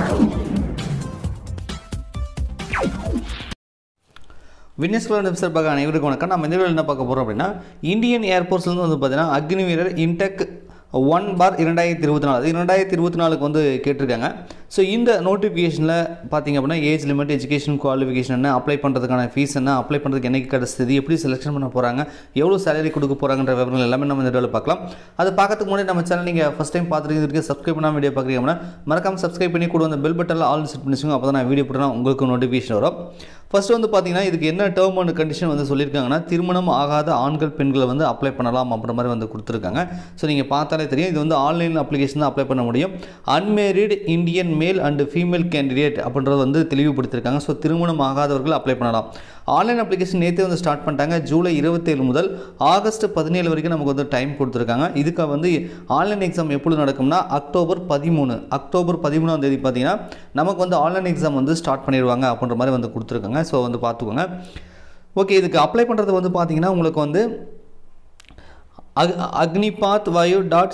witness club website பார்க்க அனைவருக்கும் வணக்கம் நம்ம இந்த வீடியோவில் என்ன பார்க்க போகிறோம் அப்படின்னா இந்தியன் ஏர்போர்ட்ஸ்லேருந்து வந்து பார்த்தீங்கன்னா அக்னி வீரர் இன்டெக் ஒன் பார் இரண்டாயிரத்தி இருபத்தி நாலு அது இரண்டாயிரத்தி இருபத்தி நாலுக்கு வந்து கேட்டிருக்காங்க ஸோ இந்த நோட்டிஃபிகேஷனில் பார்த்தீங்க அப்படின்னா ஏஜ் லிமிட் எஜுகேஷன் குவாலிஃபிகேஷன் என்ன அப்ளை பண்ணுறதுக்கான ஃபீஸ் என்ன அப்ளை பண்ணுறதுக்கு என்னைக்கு கிடச்சிது எப்படி செலெக்ஷன் பண்ண போகிறாங்க எவ்வளோ சேலரி கொடுக்க போகிறாங்கன்ற விவரங்கள் எல்லாமே நம்ம இந்த வீடியோவில் பார்க்கலாம் அது பார்க்கறதுக்கு முன்னாடி நம்ம சேனல் நீங்கள் ஃபஸ்ட் டைம் பார்த்துருக்கு சப்ஸ்கிரைப் பண்ணாமல் வீடியோ பார்க்குறீங்க அப்படின்னா மறக்காம சப்ஸ்கிரைப் பண்ணி கூட அந்த பெல் பட்டனில் ஆல் செட் பண்ணி வச்சுக்கோங்க அப்போ தான் நான் வீடியோ போட்டேன்னா உங்களுக்கு நோட்டிஃபிகேஷன் வரும் ஃபர்ஸ்ட் வந்து பார்த்தீங்கன்னா இதுக்கு என்ன டேர்ம் அண்ட் கண்டிஷன் வந்து சொல்லியிருக்காங்கன்னா திருமணம் ஆகாத ஆண்கள் பெண்களை வந்து அப்ளை பண்ணலாம் அப்படின்ற மாதிரி வந்து கொடுத்துருக்காங்க ஸோ நீங்கள் பார்த்தாலே தெரியும் இது வந்து ஆன்லைன் அப்ளிகேஷன் தான் அப்ளை பண்ண முடியும் unmarried Indian male and female candidate அப்படின்றது வந்து தெளிவுபடுத்தியிருக்காங்க ஸோ திருமணம் ஆகாதவர்கள் அப்ளை பண்ணலாம் ஆன்லைன் அப்ளிகேஷன் நேற்றே வந்து ஸ்டார்ட் பண்ணிட்டாங்க ஜூலை இருபத்தேழு முதல் ஆகஸ்ட் பதினேழு வரைக்கும் நமக்கு வந்து டைம் கொடுத்துருக்காங்க இதுக்கு வந்து ஆன்லைன் எக்ஸாம் எப்பொழுது நடக்கும்னா அக்டோபர் பதிமூணு அக்டோபர் பதிமூணாம் தேதி பார்த்தீங்கன்னா நமக்கு வந்து ஆன்லைன் எக்ஸாம் வந்து ஸ்டார்ட் பண்ணிடுவாங்க அப்படின்ற மாதிரி வந்து கொடுத்துருக்காங்க ஸோ வந்து பார்த்துக்கோங்க ஓகே இதுக்கு அப்ளை பண்ணுறது வந்து பார்த்தீங்கன்னா உங்களுக்கு வந்து அக் Agnipath Vayu dot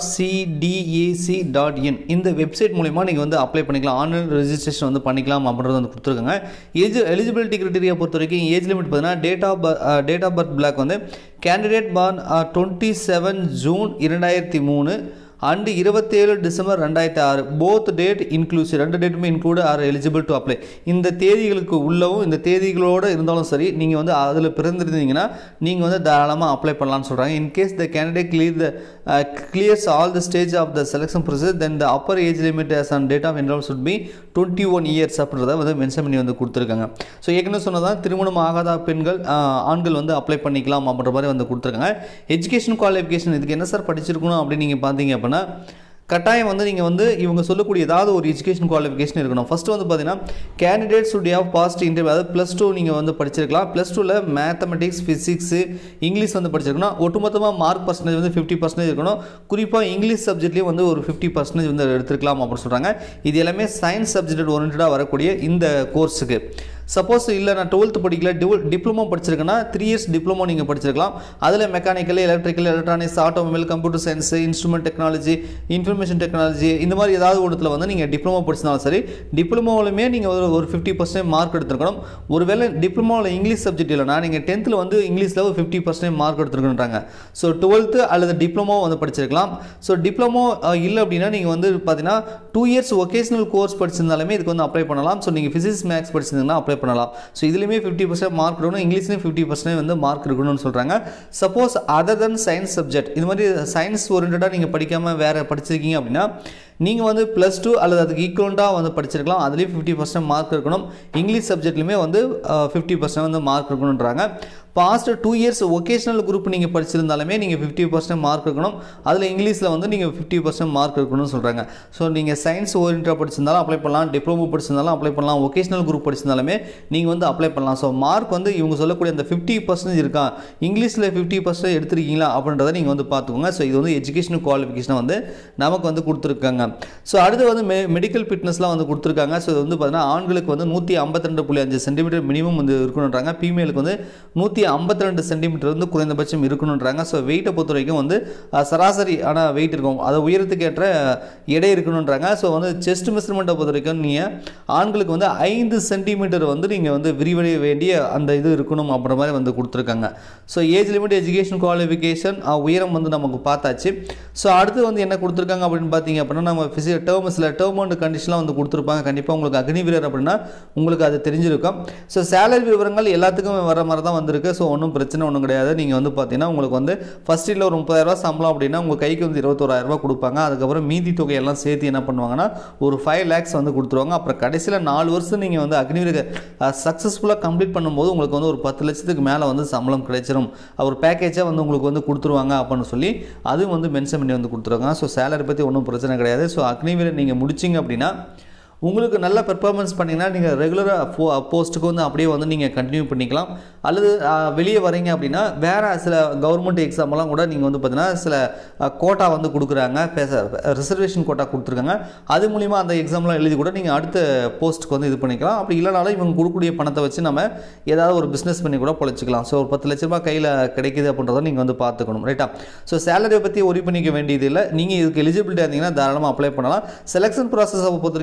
CDAC dot in இந்த வெப்சைட் மூலிமா நீங்கள் வந்து அப்ளை பண்ணிக்கலாம் ஆன்லைன் ரெஜிஸ்ட்ரேஷன் வந்து பண்ணிக்கலாம் அப்படின்றது வந்து கொடுத்துருக்காங்க ஏஜ் எலிஜிபிலிட்டி கிரிட்டீரியா பொறுத்த வரைக்கும் ஏஜ் லிமிட் பார்த்தீங்கன்னா date of date of birth block வந்து candidate born twenty seven June இரண்டாயிரத்தி மூணு அண்டு இருபத்தேழு டிசம்பர் ரெண்டாயிரத்தி ஆறு போத் டேட் இன்க்ளூசிவ் ரெண்டு டேட்டுமே include are eligible to apply இந்த தேதிகளுக்கு உள்ளவும் இந்த தேதிகளோடு இருந்தாலும் சரி நீங்கள் வந்து அதில் பிறந்திருந்தீங்கன்னா நீங்கள் வந்து தாராளமாக அப்ளை பண்ணலாம்னு சொல்கிறாங்க in case the candidate clear the clears all the stage of the selection process then the upper age limit as on date of enrol should be twenty one years அப்படின்றத வந்து மென்ஷன் பண்ணி வந்து கொடுத்துருக்காங்க ஸோ ஏற்கனவே சொன்னதான் திருமணம் ஆகாத பெண்கள் ஆண்கள் வந்து அப்ளை பண்ணிக்கலாம் அப்படின்ற மாதிரி வந்து கொடுத்துருக்காங்க எஜுகேஷன் குவாலிஃபிகேஷன் இதுக்கு என்ன சார் படிச்சிருக்கணும் அப்படின்னு நீங்கள் பார்த்தீங்க அப்படின்னா கட்டாயம் வந்து நீங்கள் வந்து இவங்க சொல்லக்கூடிய ஏதாவது ஒரு எஜுகேஷன் குவாலிஃபிகேஷன் இருக்கணும் ஃபஸ்ட்டு வந்து பார்த்தீங்கன்னா candidate should have passed interview அதாவது ப்ளஸ் டூ நீங்கள் வந்து படிச்சிருக்கலாம் ப்ளஸ் டூவில் மேத்தமெட்டிக்ஸ் ஃபிசிக்ஸு இங்கிலீஷ் வந்து படிச்சிருக்கணும் ஒட்டுமொத்தமாக மார்க் பர்சன்டேஜ் வந்து ஃபிஃப்டி பர்சன்டேஜ் இருக்கணும் குறிப்பாக இங்கிலீஷ் சப்ஜெக்ட்லேயும் வந்து ஒரு ஃபிஃப்டி பர்சன்டேஜ் வந்து எடுத்துருக்கலாம் அப்படின்னு சொல்கிறாங்க இது எல்லாமே சயின்ஸ் சப்ஜெக்ட் ஓரியன்டாக வரக்கூடிய இந்த கோர்ஸுக்கு சப்போஸ் இல்லை நான் டுவெல்த்து படிக்கல டிவல் டிப்ளமோ படிச்சிருக்கேன்னா த்ரீ இயர்ஸ் டிப்ளமோ நீங்கள் படிச்சிருக்கலாம் அதில் mechanical electrical electronics automobile computer science instrument technology information technology இந்த மாதிரி ஏதாவது ஒன்றுத்தில் வந்து நீங்கள் டிப்ளமோ படிச்சிருந்தாலும் சரி டிப்ளமோவிலுமே நீங்கள் ஒரு ஒரு ஃபிஃப்டி பர்சன்ட் மார்க் எடுத்துருக்கணும் ஒருவேளை டிப்ளமோவில் இங்கிலீஷ் சப்ஜெக்ட் இல்லைனா நீங்கள் டென்த்தில் வந்து இங்கிலீஷில் ஒரு ஃபிஃப்டி பர்சன்ட் மார்க் எடுத்துருக்குன்றாங்க ஸோ டுவெல்த்து அல்லது டிப்ளமோ வந்து படிச்சிருக்கலாம் ஸோ டிப்ளமோ இல்லை அப்படின்னா நீங்கள் வந்து பார்த்தீங்கன்னா டூ இயர்ஸ் ஒகேஷனல் கோர்ஸ் படிச்சிருந்தாலுமே இதுக்கு வந்து அப்ளை பண்ணலாம் ஸோ நீங்கள் ஃபிசிக்ஸ் மேக்ஸ் படிச்சிருந்தீங்கன்னா அப்ளை பண்ணலாம் ஸோ இதுலேயுமே ஃபிஃப்டி பர்சன்ட் மார்க் இருக்கணும் இங்கிலீஷ்லேயும் ஃபிஃப்டி பர்சன்ட் வந்து மார்க் இருக்கணும்னு சொல்கிறாங்க suppose other then science subject இது மாதிரி சயின்ஸ் ஓரியன்டாக நீங்கள் படிக்காமல் வேறு படிச்சிருக்கீங்க அப்படின்னா நீங்கள் வந்து ப்ளஸ் டூ அல்லது அதுக்கு ஈக்குவலண்ட்டாக வந்து படிச்சிருக்கலாம் அதுலேயும் ஃபிஃப்டி பர்சன்ட் மார்க் இருக்கணும் இங்கிலீஷ் சப்ஜெக்ட்லையுமே வந்து ஃபிஃப்டி பர்சன்ட் வந்து மார்க் இருக்கணுன்றாங்க past two years vocational group நீங்கள் படிச்சிருந்தாலுமே நீங்கள் ஃபிஃப்டி பர்சன்ட் மார்க் இருக்கணும் அதில் இங்கிலீஷில் வந்து நீங்கள் ஃபிஃப்டி பர்சன்ட் மார்க் இருக்கணும்னு சொல்கிறாங்க ஸோ நீங்கள் சயின்ஸ் ஓரியன்டாக படிச்சிருந்தாலும் அப்ளை பண்ணலாம் டிப்ளமோ படிச்சிருந்தாலும் அப்ளை பண்ணலாம் ஒகேஷனல் குரூப் படிச்சிருந்தாலுமே நீங்கள் வந்து அப்ளை பண்ணலாம் ஸோ மார்க் வந்து இவங்க சொல்லக்கூடிய அந்த ஃபிஃப்டி பர்சன்டேஜ் இருக்கா இங்கிலீஷில் ஃபிஃப்டி பர்சன்ட் எடுத்திருக்கீங்களா அப்படின்றத நீங்கள் வந்து பார்த்துக்கோங்க ஸோ இது வந்து எஜுகேஷன் குவாலிஃபிகேஷனை வந்து நமக்கு வந்து கொடுத்துருக்காங்க ஸோ அடுத்து வந்து மெ மெடிக்கல் ஃபிட்னஸ்லாம் வந்து கொடுத்துருக்காங்க ஸோ இது வந்து பார்த்தீங்கன்னா ஆண்களுக்கு வந்து நூற்றி ஐம்பத்தி ரெண்டு புள்ளி அஞ்சு சென்டிமீட்டர் மினிமம் வந்து இருக்கணுன்றாங்க ஃபீமேலுக்கு வந்து நூற்றி ஐம்பத்தி ரெண்டு சென்டிமீட்டர் வந்து குறைந்தபட்சம் இருக்கணுன்றாங்க ஸோ வெயிட்டை பொறுத்த வரைக்கும் வந்து சராசரி ஆனால் வெயிட் இருக்கும் அதை உயரத்துக்கு ஏற்ற எடை இருக்கணுன்றாங்க ஸோ வந்து செஸ்ட் மெஷர்மெண்ட்டை பொறுத்த வரைக்கும் நீங்கள் ஆண்களுக்கு வந்து ஐந்து சென்டிமீட்டர் வந்து நீங்கள் வந்து விரிவடைய வேண்டிய அந்த இது இருக்கணும் அப்படின்ற மாதிரி வந்து கொடுத்துருக்காங்க so age limit education qualification உயரம் வந்து நமக்கு பார்த்தாச்சு ஸோ அடுத்து வந்து என்ன கொடுத்துருக்காங்க அப்படின்னு பார்த்தீங்க அப்படின்னா நம்ம ஃபிசி டேர்ம்ஸில் டேர்ம் அண்ட் கண்டிஷன்லாம் வந்து கொடுத்துருப்பாங்க கண்டிப்பாக உங்களுக்கு அக்னி வீரர் அப்படின்னா உங்களுக்கு அது தெரிஞ்சிருக்கும் ஸோ சேலரி விவரங்கள் எல்லாத்துக்கும் வர மாதிரி தான் வந்திருக்கு ஸோ ஒன்றும் பிரச்சனை ஒன்றும் கிடையாது நீங்கள் வந்து பார்த்தீங்கன்னா உங்களுக்கு வந்து ஃபஸ்ட் இயரில் ஒரு முப்பதாயிரரூவா சம்பளம் அப்படின்னா உங்கள் கைக்கு வந்து இருபத்தோராயிரரூபா கொடுப்பாங்க அதுக்கப்புறம் மீதி தொகையெல்லாம் சேர்த்து என்ன பண்ணுவாங்கன்னா ஒரு ஃபைவ் லேக்ஸ் வந்து கொடுத்துருவாங்க அப்புறம் கடைசியில் நாலு வருஷம் நீங்கள் வந்து அக்னி வீரர் சக்ஸஸ்ஃபுல்லாக கம்ப்ளீட் பண்ணும்போது உங்களுக்கு வந்து ஒரு பத்து லட்சத்துக்கு மேலே வந்து சம்பளம் கிடைச்சிரும் ஒரு பேக்கேஜாக வந்து உங்களுக்கு வந்து கொடுத்துருவாங்க அப்படின்னு சொல்லி அதுவும் வந்து மென்ஷன் பண்ணி வந்து கொடுத்துருவாங்க ஸோ சேலரி பற்றி ஒன்றும் பிரச்சனை கிடையாது ஸோ அக்னிவீரர் நீங்கள் முடிச்சிங்க அப்படின்னா உங்களுக்கு நல்ல பெர்ஃபார்மன்ஸ் பண்ணிங்கன்னா நீங்கள் ரெகுலராக ஃபோ போஸ்ட்டுக்கு வந்து அப்படியே வந்து நீங்கள் கண்டினியூ பண்ணிக்கலாம் அல்லது அஹ், வெளியே வரீங்க அப்படின்னா வேறு சில கவர்மெண்ட் எக்ஸாம்லாம் கூட நீங்கள் வந்து பார்த்தீங்கன்னா சில கோட்டா வந்து கொடுக்குறாங்க ரிசர்வேஷன் கோட்டா கொடுத்துருக்காங்க அது மூலிமா அந்த எக்ஸாம்லாம் எழுதி கூட நீங்கள் அடுத்த போஸ்ட்டுக்கு வந்து இது பண்ணிக்கலாம் அப்படி இல்லைனாலும் இவங்க கொடுக்கக்கூடிய பணத்தை வச்சு நம்ம ஏதாவது ஒரு பிஸ்னஸ் பண்ணி கூட பொழைச்சிக்கலாம் ஸோ ஒரு பத்து லட்ச ரூபாய் கையில் கிடைக்குது அப்படின்றத நீங்கள் வந்து பார்த்துக்கணும் ரைட்டா ஸோ சேலரியை பற்றி ஒரி பண்ணிக்க வேண்டியது இல்லை நீங்கள் இதுக்கு எலிஜிபிலிட்டி இருந்தீங்கன்னா தாராளமாக அப்ளை பண்ணலாம் செலெக்ஷன் ப்ராசஸை பொறுத்த வரைக்கும் பேஸ்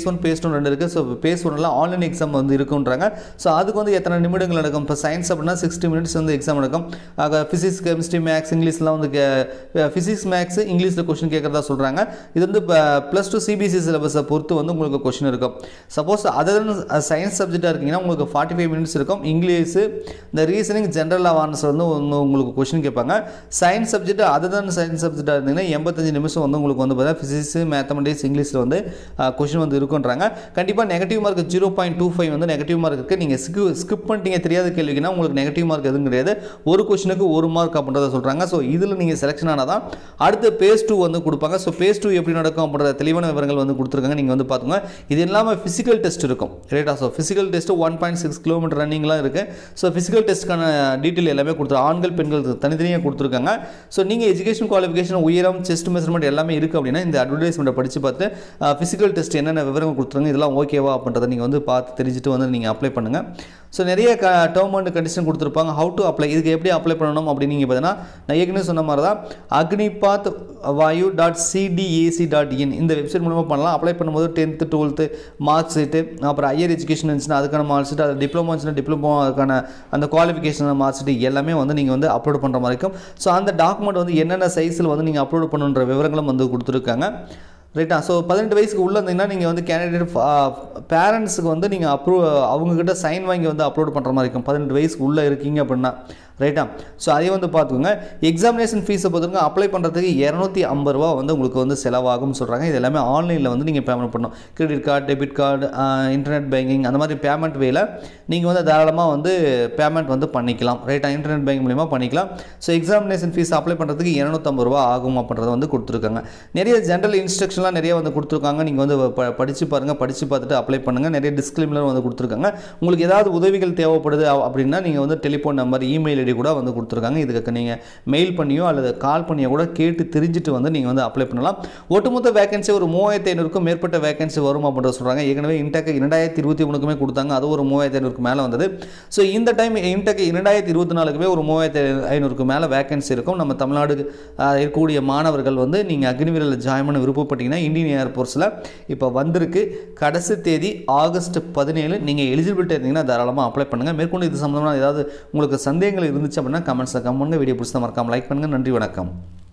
ஒன் பேஸ் டூ ரெண்டு இருக்குது ஸோ பேஸ் ஒன்றில் ஆன்லைன் எக்ஸாம் வந்து இருக்குன்றாங்க ஸோ அதுக்கு வந்து எத்தனை நிமிடங்கள் நடக்கும் இப்போ சயின்ஸ் அப்படின்னா சிக்ஸ்டி மினிட்ஸ் வந்து எக்ஸாம் நடக்கும் ஆக ஃபிசிக்ஸ் கெமிஸ்ட்ரி மேக்ஸ் இங்கிலீஷ்லாம் வந்து ஃபிசிக்ஸ் மேக்ஸ் இங்கிலீஷில் கொஷின் கேட்குறதா சொல்கிறாங்க இது வந்து ப்ளஸ் டூ சிபிஎஸ்சி சிலபஸை பொறுத்து வந்து உங்களுக்கு கொஷின் இருக்கும் சப்போஸ் அதர் சயின்ஸ் சப்ஜெக்டாக இருக்கீங்கன்னா உங்களுக்கு ஃபார்ட்டி ஃபைவ் மினிட்ஸ் இருக்கும் இங்கிலீஷு இந்த ரீசனிங் ஜென்ரல் அவேர்னஸ் வந்து ஒன்று உங்களுக்கு கொஷின் கேட்பாங்க science subject other than science சப்ஜெக்டாக இருந்தீங்கன்னா எண்பத்தஞ்சு நிமிஷம் வந்து உங்களுக்கு வந்து பார்த்தீங்கன்னா ஃபிசிக்ஸ் மேத்தமெட்டிக்ஸ் இங்கிலீஷில் வந்து கொஷின் வந்து இருக்குன்றாங்க கண்டிப்பாக negative mark zero point two five வந்து நெகட்டிவ் மார்க் இருக்குது நீங்கள் ஸ்கிப் ஸ்கிப் பண்ணிட்டீங்க தெரியாத கேள்விக்குன்னா உங்களுக்கு நெகட்டிவ் மார்க் எதுவும் கிடையாது ஒரு கொஷினுக்கு ஒரு மார்க் அப்படின்றத சொல்கிறாங்க ஸோ இதில் நீங்கள் செலெக்ஷன் ஆனால் தான் அடுத்து பேஸ் டூ வந்து கொடுப்பாங்க ஸோ பேஸ் டூ எப்படி நடக்கும் அப்படின்ற தெளிவான விவரங்கள் வந்து கொடுத்துருக்காங்க நீங்கள் வந்து பார்த்துங்க இது இல்லாமல் ஃபிசிக்கல் டெஸ்ட் இருக்கும் ரைட்டா so physical test one point six kilometre ரன்னிங்லாம் இருக்குது ஸோ ஃபிசிக்கல் டெஸ்ட்டுக்கான டீட்டெயில் எல்லாமே கொடுத்துரு ஆண்கள் பெண்கள் தனித்தனியாக கொடுத்துருக்காங்க ஸோ நீங்கள் எஜுகேஷன் குவாலிஃபிகேஷன் உயரம் செஸ்ட் மெஷர்மெண்ட் எல்லாமே இருக்குது அப்படின்னா இந்த அட்வர்டைஸ்மெண்ட்டை படித்து பார்த்து ஃபிசிக்கல் டெஸ்ட் என்னென்ன விவரங்கள் கொடுத்துருங்க இதெல்லாம் ஓகேவா அப்படின்றத நீங்கள் வந்து பார்த்து தெரிஞ்சுட்டு வந்து நீங்கள் அப்ளை பண்ணுங்கள் ஸோ நிறைய க டேர்ம் அண்ட் கண்டிஷன் கொடுத்துருப்பாங்க ஹவு டு அப்ளை இதுக்கு எப்படி அப்ளை பண்ணணும் அப்படின்னு நீங்கள் பார்த்தீங்கன்னா நான் ஏற்கனவே சொன்ன மாதிரி தான் Agnipath Vayu dot CDAC dot in இந்த வெப்சைட் மூலமாக பண்ணலாம் அப்ளை பண்ணும்போது டென்த்து டுவெல்த்து மார்க் ஷீட்டு அப்புறம் ஹையர் எஜுகேஷன் இருந்துச்சுன்னா அதுக்கான மார்க் ஷீட் அது டிப்ளமோ இருந்துச்சுன்னா டிப்ளமோ அதுக்கான அந்த குவாலிஃபிகேஷன் மார்க் ஷீட் எல்லாமே வந்து நீங்கள் வந்து அப்லோட் பண்ணுற மாதிரி இருக்கும் ஸோ அந்த டாக்குமெண்ட் வந்து என்னென்ன சைஸில் வந்து நீங்கள் அப்லோட் பண்ணுன்ற விவரங்களும் வந்து கொடுத்துருக்காங்க ரைட்டா ஸோ பதினெட்டு வயசுக்கு உள்ளே இருந்தீங்கன்னா நீங்கள் வந்து கேண்டிடேட் பேரண்ட்ஸுக்கு வந்து நீங்கள் அப்ரூவ் அவங்கக்கிட்ட சைன் வாங்கி வந்து அப்லோட் பண்ணுற மாதிரி இருக்கும் பதினெட்டு வயசுக்கு உள்ளே இருக்கீங்க அப்படின்னா ரைட்டா ஸோ அதையும் வந்து பார்த்துக்கோங்க எக்ஸாமினேஷன் ஃபீஸை பொறுத்தவரைக்கும் அப்ளை பண்ணுறதுக்கு இரநூத்தி ஐம்பது ரூபா வந்து உங்களுக்கு வந்து செலவாகும்னு சொல்கிறாங்க இது எல்லாமே ஆன்லைனில் வந்து நீங்கள் பேமெண்ட் பண்ணணும் credit card debit card internet banking அந்த மாதிரி பேமெண்ட் வேல நீங்கள் வந்து தாராளமாக வந்து பேமெண்ட் வந்து பண்ணிக்கலாம் ரைட்டா இன்டர்நெட் பேங்கிங் மூலிமா பண்ணிக்கலாம் ஸோ எக்ஸாமினேஷன் ஃபீஸ் அப்ளை பண்ணுறதுக்கு இரநூத்தம்பது ரூபா ஆகும் அப்படின்றத வந்து கொடுத்துருக்காங்க நிறைய ஜென்ரல் இன்ஸ்ட்ரக்ஷன்லாம் நிறைய வந்து கொடுத்துருக்காங்க நீங்கள் வந்து ப படித்து பாருங்கள் படித்து பார்த்துட்டு அப்ளை பண்ணுங்கள் நிறைய டிஸ்கிளிமினர் வந்து கொடுத்துருக்காங்க உங்களுக்கு ஏதாவது உதவிகள் தேவைப்படுது அ- அப்படின்னா நீங்கள் வந்து டெலிஃபோன் நம்பர் இமெயில் ஐடி கூட வந்து கொடுத்துருக்காங்க இதுக்கு நீங்கள் மெயில் பண்ணியோ அல்லது கால் பண்ணியோ கூட கேட்டு தெரிஞ்சுட்டு வந்து நீங்கள் வந்து அப்ளை பண்ணலாம் ஒட்டுமொத்த வேகன்சி ஒரு மூவாயிரத்தி ஐநூறுக்கும் மேற்பட்ட வேகன்சி வரும் அப்படின்ற சொல்கிறாங்க ஏற்கனவே இன்டெக் இரண்டாயிரத்தி இருபத்தி மூணுக்குமே கொடுத்தாங்க அது ஒரு மூவாயிரத்தி ஐநூறுக்கு மேலே வந்தது ஸோ இந்த டைம் இன்டெக் இரண்டாயிரத்தி இருபத்தி நாலுக்குமே ஒரு மூவாயிரத்தி ஐநூறுக்கு மேலே வேகன்சி இருக்கும் நம்ம தமிழ்நாடு ஆஹ், இருக்கக்கூடிய மாணவர்கள் வந்து நீங்கள் அக்னிவீரில் ஜாயின் பண்ண விருப்பப்பட்டீங்கன்னா இந்தியன் ஏர்போர்ட்ஸில் இப்போ வந்திருக்கு கடைசி தேதி ஆகஸ்ட் பதினேழு நீங்கள் எலிஜிபிலிட்டி இருந்தீங்கன்னா தாராளமாக அப்ளை பண்ணுங்கள் மேற்கொண்டு இது சம்மந்தமான ஏதாவது உங்களுக்கு சந்தேகங்கள் இருந்துச்சு அப்படின்னா கமெண்ட்ஸில் கமெண்ட் வீடியோ பிடிச்சா மறக்காம லைக் பண்ணுங்கள் நன்றி வணக்கம்